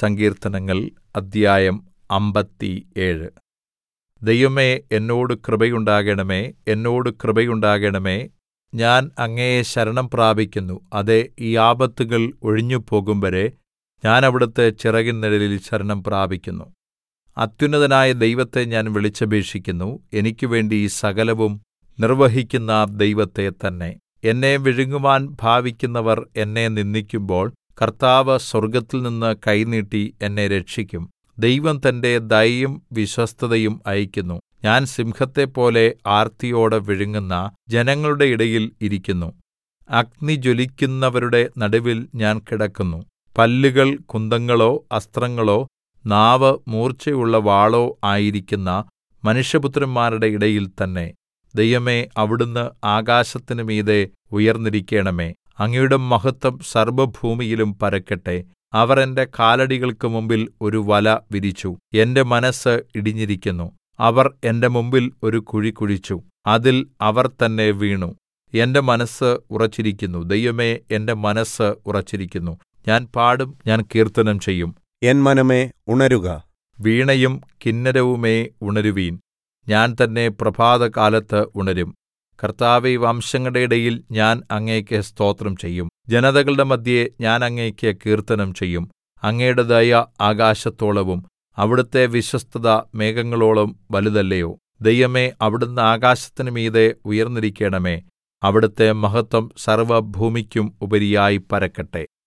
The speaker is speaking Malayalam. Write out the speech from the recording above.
സങ്കീർത്തനങ്ങൾ അദ്ധ്യായം അമ്പത്തിയേഴ് ദൈവമേ എന്നോട് കൃപയുണ്ടാകണമേ എന്നോട് കൃപയുണ്ടാകണമേ ഞാൻ അങ്ങയെ ശരണം പ്രാപിക്കുന്നു അതേ ഈ ആപത്തുകൾ ഒഴിഞ്ഞുപോകുംവരെ ഞാൻ അവിടുത്തെ ചിറകിൻ നിഴലിൽ ശരണം പ്രാപിക്കുന്നു അത്യുന്നതനായ ദൈവത്തെ ഞാൻ വിളിച്ചപേക്ഷിക്കുന്നു എനിക്കുവേണ്ടി സകലവും നിർവഹിക്കുന്ന ദൈവത്തെ തന്നെ എന്നെ വിഴുങ്ങുവാൻ ഭാവിക്കുന്നവർ എന്നെ നിന്ദിക്കുമ്പോൾ കർത്താവ് സ്വർഗ്ഗത്തിൽനിന്ന് കൈ നീട്ടി എന്നെ രക്ഷിക്കും ദൈവം തന്റെ ദയയും വിശ്വസ്തതയും അയയ്ക്കുന്നു ഞാൻ സിംഹത്തെപ്പോലെ ആർത്തിയോടെ വിഴുങ്ങുന്ന ജനങ്ങളുടെ ഇടയിൽ ഇരിക്കുന്നു അഗ്നി ജ്വലിക്കുന്നവരുടെ നടുവിൽ ഞാൻ കിടക്കുന്നു പല്ലുകൾ കുന്തങ്ങളോ അസ്ത്രങ്ങളോ നാവ് മൂർച്ചയുള്ള വാളോ ആയിരിക്കുന്ന മനുഷ്യപുത്രന്മാരുടെ ഇടയിൽ തന്നെ ദൈവമേ അവിടുന്ന് ആകാശത്തിന് മീതെ ഉയർന്നിരിക്കണമേ അങ്ങയുടെ മഹത്വം സർവ്വഭൂമിയിലും പരക്കട്ടെ അവർ എന്റെ കാലടികൾക്ക് മുമ്പിൽ ഒരു വല വിരിച്ചു എന്റെ മനസ്സ് ഇടിഞ്ഞിരിക്കുന്നു അവർ എന്റെ മുമ്പിൽ ഒരു കുഴി കുഴിച്ചു അതിൽ അവർ തന്നെ വീണു എന്റെ മനസ്സ് ഉറച്ചിരിക്കുന്നു ദൈവമേ എന്റെ മനസ്സ് ഉറച്ചിരിക്കുന്നു ഞാൻ പാടും ഞാൻ കീർത്തനം ചെയ്യും എൻ മനമേ ഉണരുക വീണയും കിന്നരവുമേ ഉണരുവീൻ ഞാൻ തന്നെ പ്രഭാതകാലത്ത് ഉണരും കർത്താവേ വംശങ്ങളുടെ ഇടയിൽ ഞാൻ അങ്ങേക്ക് സ്തോത്രം ചെയ്യും ജനതകളുടെ മദ്ധ്യേ ഞാൻ അങ്ങേക്ക് കീർത്തനം ചെയ്യും അങ്ങയുടെ ദയ ആകാശത്തോളവും അവിടുത്തെ വിശ്വസ്തത മേഘങ്ങളോളം വലുതല്ലയോ ദൈവമേ അവിടുന്ന് ആകാശത്തിന് മീതെ ഉയർന്നിരിക്കണമേ അവിടുത്തെ മഹത്വം സർവ്വഭൂമിക്കും ഉപരിയായി പരക്കട്ടെ